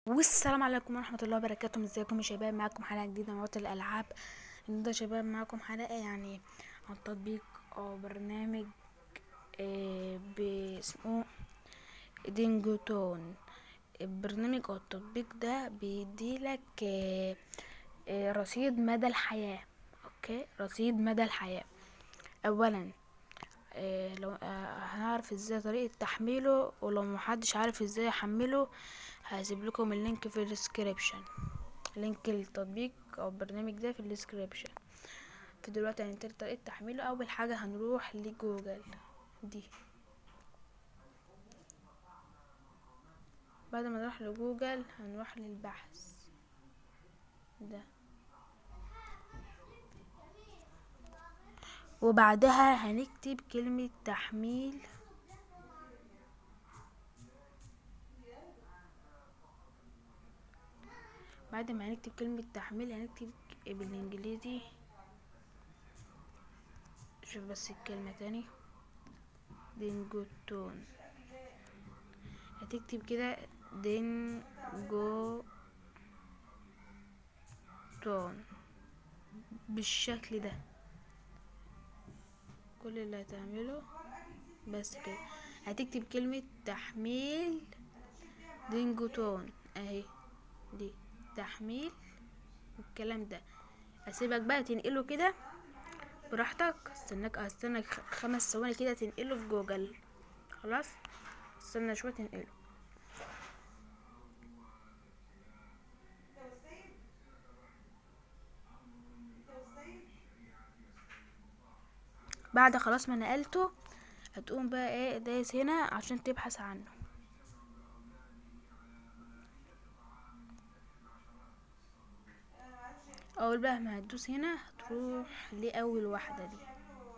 والسلام عليكم ورحمة الله وبركاته ازيكم يا شباب معاكم حلقة جديدة من وقت الألعاب النهارده يا شباب معاكم حلقة يعني عن تطبيق أو برنامج آه، باسمه دينجوتون البرنامج أو التطبيق ده بيديلك آه، آه، رصيد مدى الحياة اوكي رصيد مدى الحياة أولا آه، لو آه، هنعرف ازاي طريقة تحميله ولو محدش عارف ازاي يحمله هسيب لكم اللينك في الديسكريبشن لينك التطبيق او البرنامج ده في الديسكريبشن فدلوقتي هنبتدي طريقة تحميله اول حاجة هنروح لجوجل دي بعد ما نروح لجوجل هنروح للبحث ده وبعدها هنكتب كلمة تحميل بعد ما هنكتب كلمة تحميل هنكتب بالانجليزي شوف بس الكلمة تاني دينجوتون هتكتب كده دينجوتون بالشكل ده كل اللي هتعمله بس كده هتكتب كلمة تحميل دينجوتون اهي دي تحميل والكلام ده اسيبك بقى تنقله كده براحتك استناك استنى خمس ثواني كده تنقله في جوجل خلاص استنى شويه تنقله بعد خلاص ما نقلته هتقوم بقى ايه دايس هنا عشان تبحث عنه اول بقى ما هتدوس هنا هتروح لاول واحده دي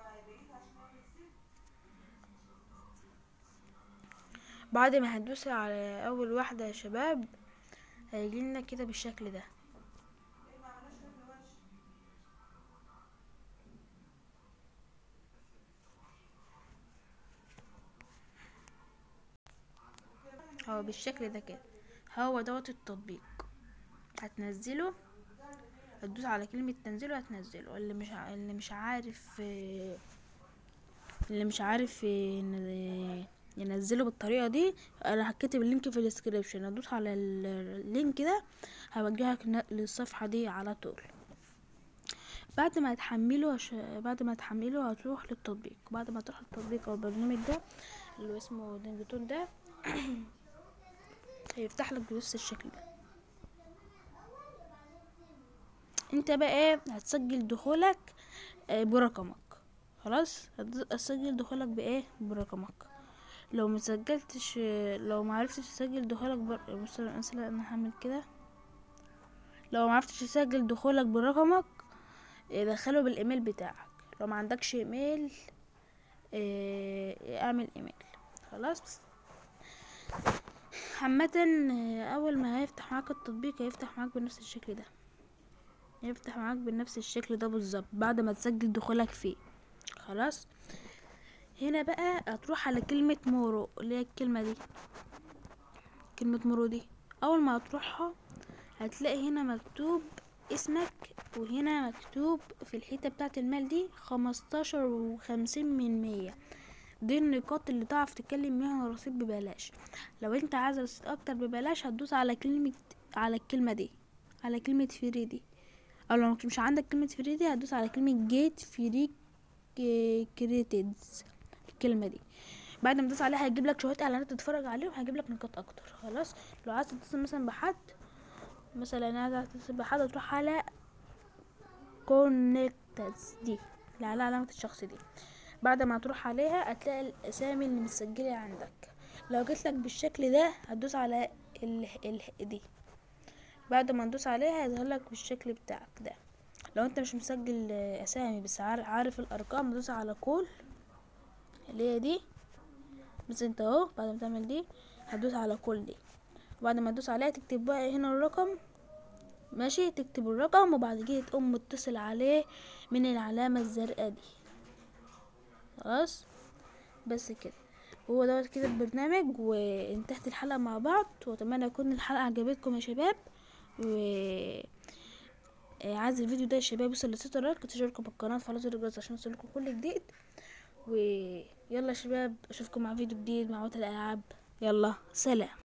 بعد ما هتدوس على اول واحده يا شباب هيجيلنا كده بالشكل ده هو بالشكل ده كده هو دوت التطبيق هتنزله هتدوس على كلمة تنزيله هتنزله اللي مش ع... اللي مش عارف اللي مش عارف ين- ينزله بالطريقة دي انا هكتب اللينك في الديسكريبشن هتدوس على ال- اللينك ده هوجهك ن- للصفحة دي على طول بعد ما تحمله عش... بعد ما تحمله هتروح للتطبيق بعد ما تروح للتطبيق او البرنامج ده اللي هو اسمه دينجتون ده هيفتح لك بنفس الشكل ده انت بقى ايه هتسجل دخولك آه، برقمك خلاص هت- هتسجل دخولك بايه برقمك لو مسجلتش لو معرفتش تسجل دخولك بر... بص مثلا انا هعمل كده لو معرفتش تسجل دخولك برقمك آه، دخله بالايميل بتاعك لو ما عندكش ايميل آه، اعمل ايميل خلاص عامة آه، اول ما هيفتح معاك التطبيق هيفتح معاك بنفس الشكل ده يفتح معاك بنفس الشكل ده بالظبط بعد ما تسجل دخولك فيه خلاص هنا بقى هتروح على كلمة مورو اللي هي الكلمة دي كلمة مورو دي أول ما هتروحها هتلاقي هنا مكتوب اسمك وهنا مكتوب في الحتة بتاعة المال دي خمستاشر وخمسين من مية دي النقاط اللي تعرف تتكلم بيها عن رصيد ببلاش لو انت عايز رصيد اكتر ببلاش هتدوس على كلمة على الكلمة دي على كلمة فري دي او لو مش عندك كلمة فري دي هتدوس على كلمة جيت فري كريتيدز الكلمة دي بعد ما تدوس عليها هيجيب لك شوية اعلانات تتفرج عليهم هيجيب لك نقاط اكتر خلاص لو عايز تتصل مثلا بحد مثلا انا عايز اتصل بحد تروح على كونكتس دي اللي على علامة الشخص دي بعد ما تروح عليها هتلاقي الاسامي اللي متسجلة عندك لو جيت لك بالشكل ده هتدوس على ال ال دي بعد ما ندوس عليها هيظهر لك بالشكل بتاعك ده لو انت مش مسجل آه، اسامي بس عار- عارف الارقام دوس على كول اللي هي دي بس انت اهو بعد ما تعمل دي هتدوس على كل دي وبعد ما تدوس عليها تكتب بقى هنا الرقم ماشي تكتب الرقم وبعد كده تقوم متصل عليه من العلامة الزرقاء دي خلاص بس كده هو دوت كده البرنامج وانتهت الحلقة مع بعض واتمنى يكون الحلقة عجبتكم يا شباب و آه، عايز الفيديو ده يا شباب يوصل لستة لايك تشتركوا بالقناة وتفعلوا زر الجرس عشان يوصلكم كل جديد ويلا يا شباب اشوفكم مع فيديو جديد مع وقت الالعاب يلا سلام